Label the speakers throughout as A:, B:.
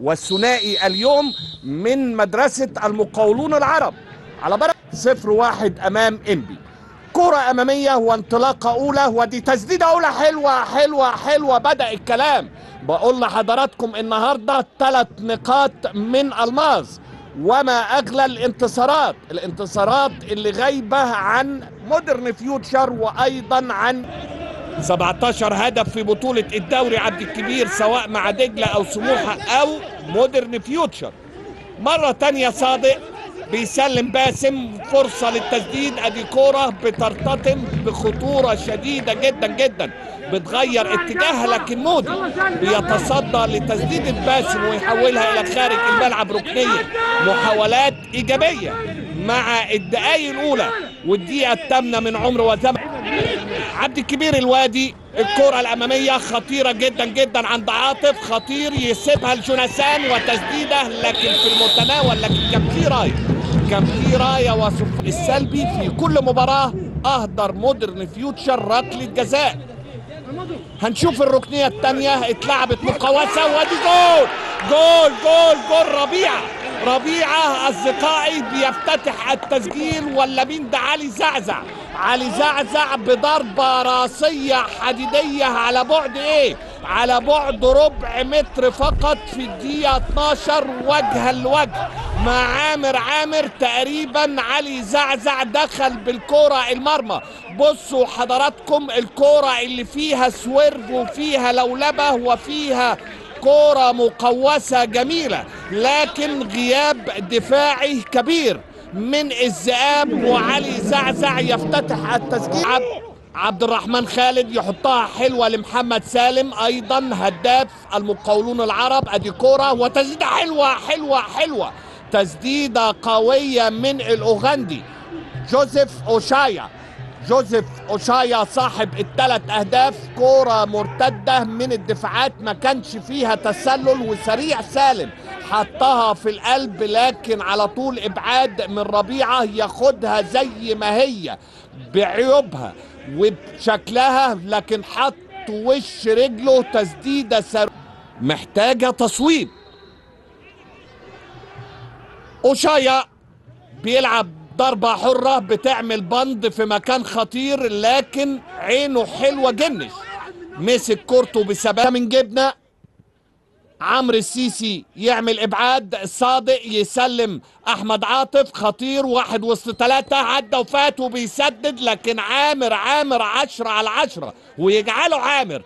A: والثنائي اليوم من مدرسة المقاولون العرب على بركة صفر واحد أمام إنبي كرة أمامية وانطلاقة أولى ودي تسديدة أولى حلوة حلوة حلوة بدأ الكلام بقول لحضراتكم النهاردة ثلاث نقاط من الماظ وما أغلى الانتصارات الانتصارات اللي غايبة عن مودرن فيوتشر وأيضا عن 17 هدف في بطولة الدوري عبد الكبير سواء مع دجلة أو سموحة أو مودرن فيوتشر مرة تانية صادق بيسلم باسم فرصة للتسديد ادي كورة بترتطم بخطورة شديدة جدا جدا بتغير اتجاهها لكن مودي بيتصدى لتسديد باسم ويحولها الى خارج الملعب ركنية محاولات ايجابية مع الدقايق الاولى والدقيقة الثامنة من عمر وزمن عبد الكبير الوادي الكرة الأمامية خطيرة جدا جدا عند عاطف خطير يسيبها لجوناثان وتسديدة لكن في المتناول لكن كان في راية كان في راية وصف السلبي في كل مباراة أهدر مودرن فيوتشر ركلة جزاء هنشوف الركنية الثانية اتلعبت مقوسة وادي جول جول جول جول ربيعة ربيعة أصدقائي بيفتتح التسجيل ولا مين ده علي زعزع علي زعزع بضربة راسية حديدية على بعد ايه على بعد ربع متر فقط في الدقيقة 12 وجها لوجه مع عامر عامر تقريبا علي زعزع دخل بالكرة المرمى بصوا حضراتكم الكرة اللي فيها سويرف وفيها لولبة وفيها كرة مقوسة جميلة لكن غياب دفاعي كبير من الذئاب وعلي زعزع يفتتح التسجيل عبد الرحمن خالد يحطها حلوة لمحمد سالم أيضا هداف المقاولون العرب أدي كرة وتسديدة حلوة حلوة حلوة تسديدة قوية من الأوغندي جوزيف أوشايا جوزيف أوشايا صاحب الثلاث أهداف كرة مرتدة من الدفاعات ما كانش فيها تسلل وسريع سالم حطها في القلب لكن على طول إبعاد من ربيعة ياخدها زي ما هي بعيوبها وبشكلها لكن حط وش رجله تسديدة سر محتاجة تصويب أوشايا بيلعب ضربة حرة بتعمل بند في مكان خطير لكن عينه حلوة جنش مسك كورته بثبات من جبنة عمرو السيسي يعمل ابعاد صادق يسلم احمد عاطف خطير واحد وسط ثلاثة عدى وفات وبيسدد لكن عامر عامر عشرة على عشرة ويجعله عامر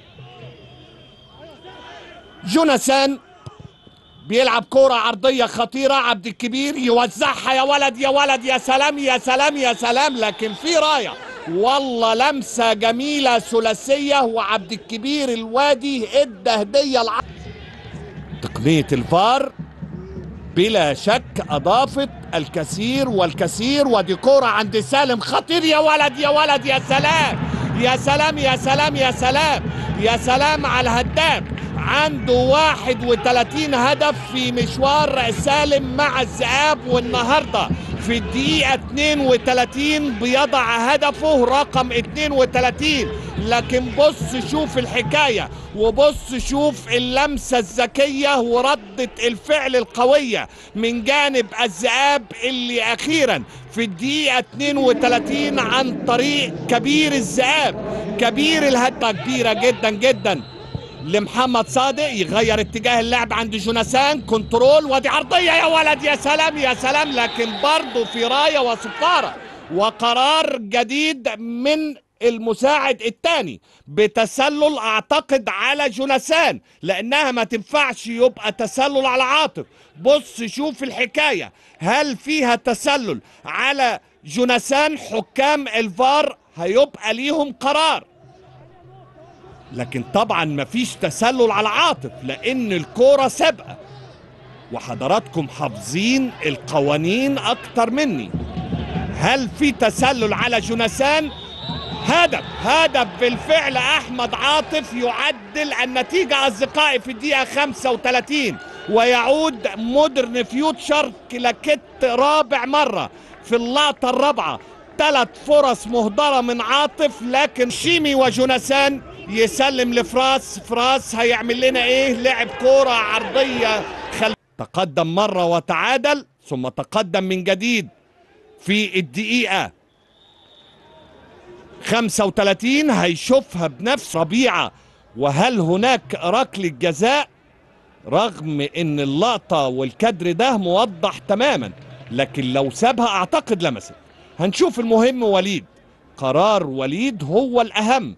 A: جوناثان بيلعب كرة عرضية خطيرة عبد الكبير يوزعها يا ولد يا ولد يا سلام يا سلام يا سلام لكن في راية والله لمسة جميلة ثلاثية وعبد الكبير الوادي ادى هدية الع... تقنية الفار بلا شك أضافت الكثير والكثير ودي كرة عند سالم خطير يا ولد يا ولد يا سلام يا سلام يا سلام يا سلام يا سلام على الهداف عنده 31 هدف في مشوار سالم مع الذئاب والنهارده في الدقيقة 32 بيضع هدفه رقم 32 لكن بص شوف الحكاية وبص شوف اللمسة الذكية وردة الفعل القوية من جانب الذئاب اللي أخيرا في الدقيقة 32 عن طريق كبير الذئاب كبير الهدة كبيرة جدا جدا لمحمد صادق يغير اتجاه اللعب عند جوناثان كنترول ودي عرضيه يا ولد يا سلام يا سلام لكن برضه في رايه وصفاره وقرار جديد من المساعد الثاني بتسلل اعتقد على جوناثان لانها ما تنفعش يبقى تسلل على عاطف بص شوف الحكايه هل فيها تسلل على جوناثان حكام الفار هيبقى ليهم قرار لكن طبعا مفيش تسلل على عاطف لان الكوره سابقه وحضراتكم حافظين القوانين اكتر مني هل في تسلل على جوناثان هدف هدف بالفعل احمد عاطف يعدل النتيجه اصدقائي في الدقيقه 35 ويعود مودرن فيوتشر كلاكيت رابع مره في اللقطه الرابعه ثلاث فرص مهدره من عاطف لكن شيمي وجوناثان يسلم لفراس فراس هيعمل لنا ايه لعب كورة عرضية خل... تقدم مرة وتعادل ثم تقدم من جديد في الدقيقة 35 هيشوفها بنفس ربيعة وهل هناك ركلة جزاء رغم ان اللقطة والكادر ده موضح تماما لكن لو سابها اعتقد لمست هنشوف المهم وليد قرار وليد هو الاهم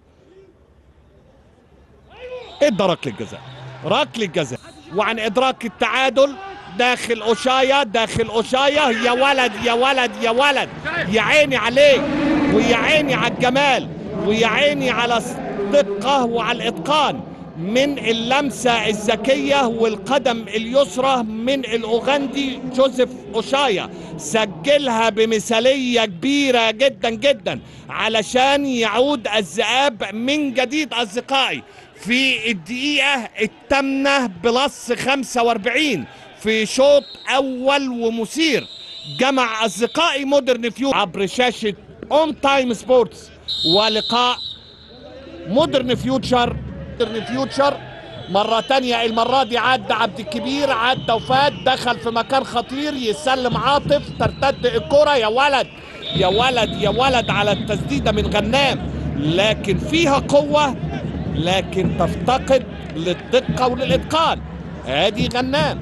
A: ادى ركلة جزاء ركلة جزاء وعن ادراك التعادل داخل اوشايا داخل اوشايا يا ولد يا ولد يا ولد يا عيني عليك ويا عيني على الجمال ويا عيني على الدقة وعلى الاتقان من اللمسة الذكية والقدم اليسرى من الأوغندي جوزيف أوشايا سجلها بمثالية كبيرة جدا جدا علشان يعود الذئاب من جديد أصدقائي في الدقيقة الثامنة بلس 45 في شوط أول ومثير جمع أصدقائي مودرن فيو عبر شاشة اون تايم سبورتس ولقاء مودرن فيوتشر مودرن فيوتشر مرة تانية المرة دي عدى عبد الكبير عدى وفات دخل في مكان خطير يسلم عاطف ترتد الكرة يا ولد يا ولد يا ولد على التسديدة من غنام لكن فيها قوة لكن تفتقد للدقة وللإتقان ادي غنام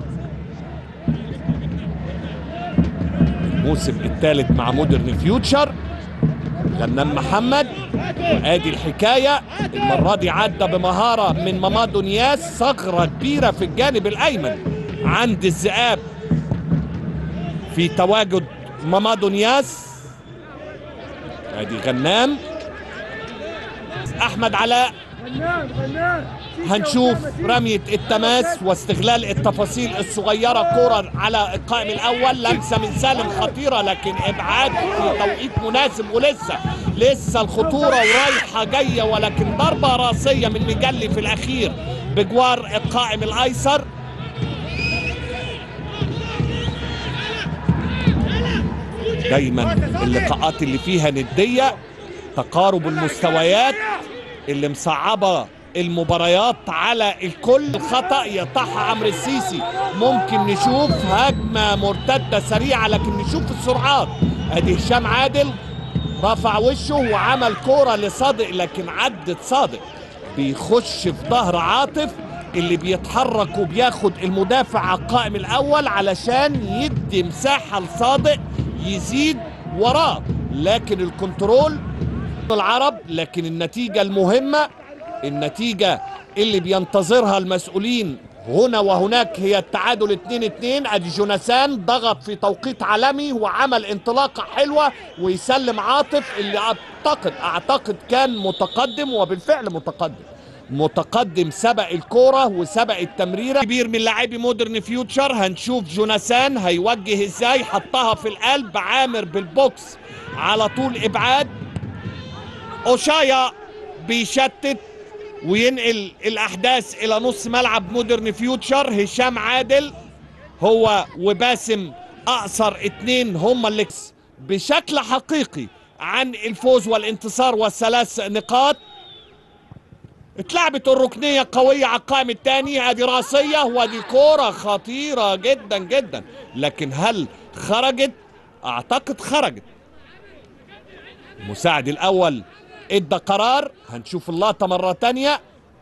A: الموسم الثالث مع مودرن فيوتشر غنام محمد وادي الحكايه المره دي عدى بمهاره من مامادو نياس ثغره كبيره في الجانب الايمن عند الذئاب في تواجد مامادو نياس ادي غنام احمد علاء هنشوف رمية التماس واستغلال التفاصيل الصغيرة كرة على القائم الأول لمسة من سالم خطيرة لكن إبعاد في توقيت مناسب ولسه لسه الخطورة ورايحة جاية ولكن ضربة راسية من مجلي في الأخير بجوار القائم الأيسر دايما اللقاءات اللي فيها ندية تقارب المستويات اللي مصعبة المباريات على الكل الخطأ يطحها عمرو السيسي ممكن نشوف هجمة مرتدة سريعة لكن نشوف السرعات ادي هشام عادل رفع وشه وعمل كورة لصادق لكن عدت صادق بيخش في ظهر عاطف اللي بيتحرك وبياخد المدافع على القائم الاول علشان يدي مساحة لصادق يزيد وراه لكن الكنترول العرب لكن النتيجة المهمة النتيجة اللي بينتظرها المسؤولين هنا وهناك هي التعادل 2 2 ادي جوناثان ضغط في توقيت عالمي وعمل انطلاقة حلوة ويسلم عاطف اللي اعتقد اعتقد كان متقدم وبالفعل متقدم متقدم سبق الكورة وسبق التمريرة كبير من لاعبي مودرن فيوتشر هنشوف جوناثان هيوجه ازاي حطها في القلب عامر بالبوكس على طول ابعاد اوشايا بيشتت وينقل الاحداث الى نص ملعب مودرن فيوتشر هشام عادل هو وباسم اقصر اتنين هما اللي بشكل حقيقي عن الفوز والانتصار والثلاث نقاط اتلعبت الركنيه قويه على القائم الثاني ادي راسيه وادي كوره خطيره جدا جدا لكن هل خرجت اعتقد خرجت المساعد الاول ادى قرار هنشوف اللقطة مرة تانية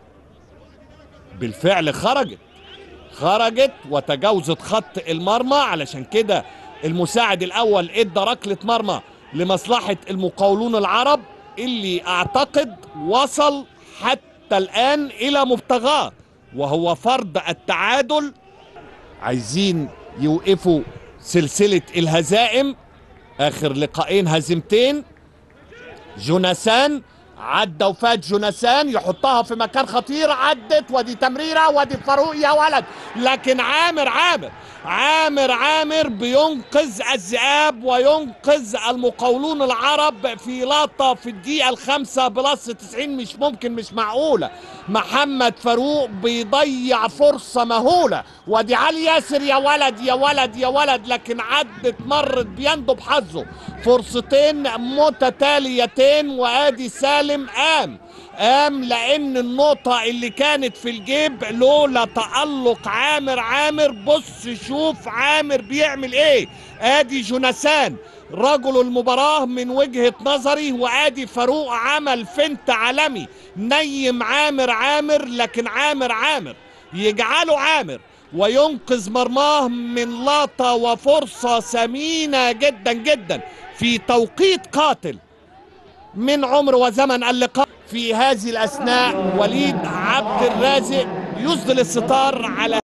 A: بالفعل خرجت خرجت وتجاوزت خط المرمى علشان كده المساعد الاول ادى ركلة مرمى لمصلحة المقاولون العرب اللي اعتقد وصل حتى الان الى مبتغاه وهو فرض التعادل عايزين يوقفوا سلسلة الهزائم اخر لقاءين هزيمتين جوناثان عدى وفات جوناثان يحطها في مكان خطير عدت ودي تمريره ودي فاروق يا ولد لكن عامر عامر عامر عامر بينقذ الذئاب وينقذ المقاولون العرب في لقطه في الدقيقه الخامسه بلس 90 مش ممكن مش معقوله محمد فاروق بيضيع فرصه مهوله ودي علي ياسر يا ولد يا ولد يا ولد لكن عدت مرت بيندب حظه فرصتين متتاليتين وادي سالم قام قام لان النقطة اللي كانت في الجيب لولا تألق عامر عامر بص شوف عامر بيعمل ايه ادي جوناثان رجل المباراة من وجهة نظري وادي فاروق عمل فنت عالمي نيم عامر عامر لكن عامر عامر يجعله عامر وينقذ مرماه من لقطة وفرصة ثمينة جدا جدا في توقيت قاتل من عمر وزمن اللقاء في هذه الأثناء وليد عبد الرازق يسدل الستار على